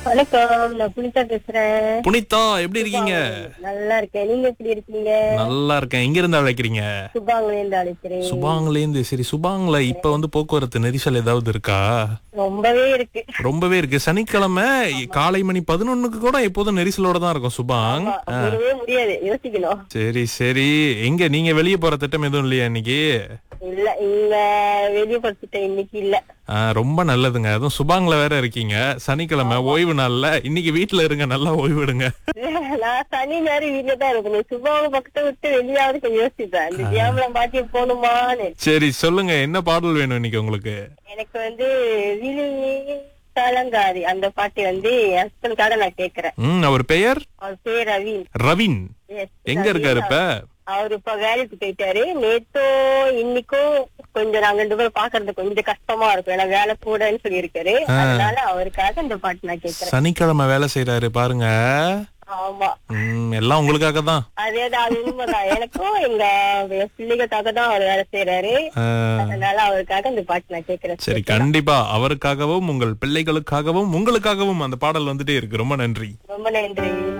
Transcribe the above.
வணக்கம் நான் புனிதா பேசுறேன் புனிதா எப்படி இருக்கீங்க நல்லா இருக்கேன் நீங்க எப்படி இருக்கீங்க நல்லா இருக்கேன் எங்க இருந்து அழைக்கிறீங்க சுபாங்கல இருந்து அழைக்கிறேன் சுபாங்ல இருந்து சரி சுபாங்ல இப்ப வந்து போக்குவரத்து நெரிசல் ஏதாவது இருக்கா ரொம்பவே இருக்கு ரொம்பவே இருக்கு சனிக்கிழமை காலை மணி பதினொன்னுக்கு கூட எப்போதும் நெரிசலோட தான் இருக்கும் சுபாங் முடியவே முடியாது யோசிக்கணும் சரி சரி எங்க நீங்க வெளியே போற திட்டம் எதுவும் இல்லையா இன்னைக்கு இல்ல இங்க வெளிய படுத்துட்டேன் இன்னைக்கு இல்ல ஆ, ரொம்ப நல்லதுங்க அதுவும் சுபாங்ல வேற இருக்கீங்க சனிக்கிழமை ஓய்வு நாள்ல இன்னைக்கு வீட்ல இருங்க நல்லா ஓய்வு எடுங்க நான் சனி நேரம் வீட்டுல தான் இருக்கணும் சுபாவை பக்கத்தை விட்டு வெளியாவது கொஞ்சம் யோசிப்பேன் இந்த தியாமலம் பாட்டி போகணுமான்னு சரி சொல்லுங்க என்ன பாடல் வேணும் இன்னைக்கு உங்களுக்கு எனக்கு வந்து விழி கலங்காரி அந்த பாட்டு வந்து என் ஹஸ்பண்டுக்காக நான் கேக்குறேன் ம் அவர் பெயர் அவர் பேர் ரவீன் ரவின் Yes, எங்க ரவீன். இருக்காரு இப்ப அவரு இப்ப வேலைக்கு போயிட்டாரு நேத்தும் இன்னைக்கும் கொஞ்சம் நாங்க ரெண்டு பேரும் பாக்குறது கொஞ்சம் கஷ்டமா இருக்கும் ஏன்னா வேலை கூடன்னு சொல்லி இருக்காரு அதனால அவருக்காக இந்த பாட்டு நான் கேக்குறேன் சனிக்கிழமை வேலை செய்யறாரு பாருங்க ஆமா ம், எல்லாம் உங்களுக்காக தான் அதேதான் அது உண்மைதான் எனக்கும் எங்க என் பிள்ளைகளுக்காக தான் அவர் வேலை செய்யறாரு அதனால அவருக்காக இந்த பாட்டு நான் கேக்குறேன் சரி கண்டிப்பா அவருக்காகவும் உங்கள் பிள்ளைகளுக்காகவும் உங்களுக்காகவும் அந்த பாடல் வந்துட்டே இருக்கு ரொம்ப நன்றி ரொம்ப நன்றி